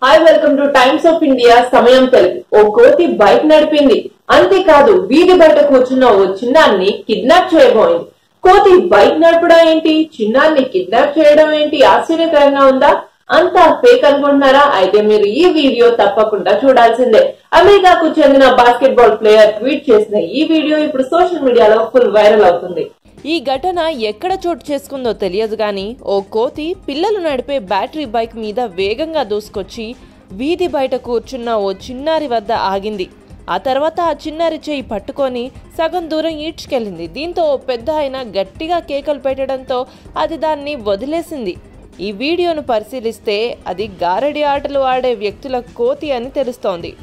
hi welcome to Times of India సమయం తెలుగు ఓ కోతి bike నడిపింది అంతేకాదు వీధి బయట కూర్చున్న ఓ చిన్నాన్ని కిడ్నాప్ చేయబోయింది కోతి బైక్ నడపడం ఏంటి చిన్నాన్ని కిడ్నాప్ చేయడం ఏంటి ఆశ్చర్యకరంగా ఉందా అంతా ఫేక్ అనుకుంటున్నారా అయితే మీరు ఈ వీడియో తప్పకుండా చూడాల్సిందే అమెరికాకు చెందిన బాస్కెట్ బాల్ ప్లేయర్ ట్వీట్ చేసిన ఈ వీడియో ఇప్పుడు సోషల్ మీడియాలో ఫుల్ వైరల్ అవుతుంది ఈ ఘటన ఎక్కడ చోటు చేసుకుందో తెలియదు గాని ఓ కోతి పిల్లలు నడిపే బ్యాటరీ బైక్ మీద వేగంగా దూసుకొచ్చి వీధి బయట కూర్చున్న ఓ చిన్నారి వద్ద ఆగింది ఆ తర్వాత ఆ చిన్నారి చేయి పట్టుకొని సగం దూరం ఈడ్చుకెళ్ళింది దీంతో ఓ పెద్ద ఆయన గట్టిగా కేకలు పెట్టడంతో అది దాన్ని వదిలేసింది ఈ వీడియోను పరిశీలిస్తే అది గారడి ఆటలు ఆడే వ్యక్తుల కోతి అని తెలుస్తోంది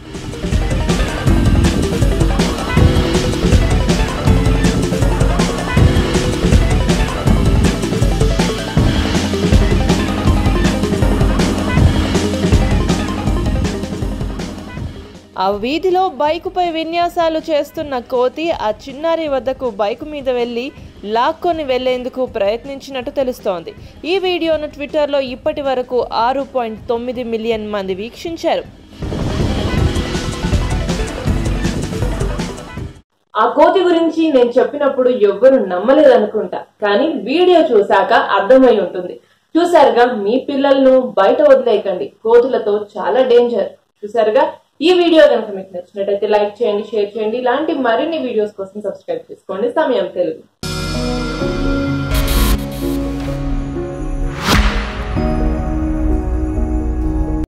ఆ వీధిలో బైకుపై విన్యాసాలు చేస్తున్న కోతి ఆ చిన్నారి వద్దకు బైకు మీద వెళ్ళి లాక్కొని వెళ్లేందుకు ప్రయత్నించినట్టు తెలుస్తోంది ఈ వీడియోను ట్విట్టర్లో ఇప్పటి వరకు ఆరు పాయింట్ తొమ్మిది మిలియన్ మంది వీక్షించారు ఆ కోతి గురించి నేను చెప్పినప్పుడు ఎవ్వరు నమ్మలేదనుకుంటా కానీ వీడియో చూశాక అర్థమై ఉంటుంది చూసారుగా మీ పిల్లలను బయట వదిలేయకండి కోతులతో చాలా డేంజర్ చూసారుగా ఈ వీడియో కనుక మీకు నచ్చినట్టయితే లైక్ చేయండి షేర్ చేయండి ఇలాంటి మరిన్ని వీడియోస్ కోసం సబ్స్క్రైబ్ చేసుకోండి సమయం తెలుగు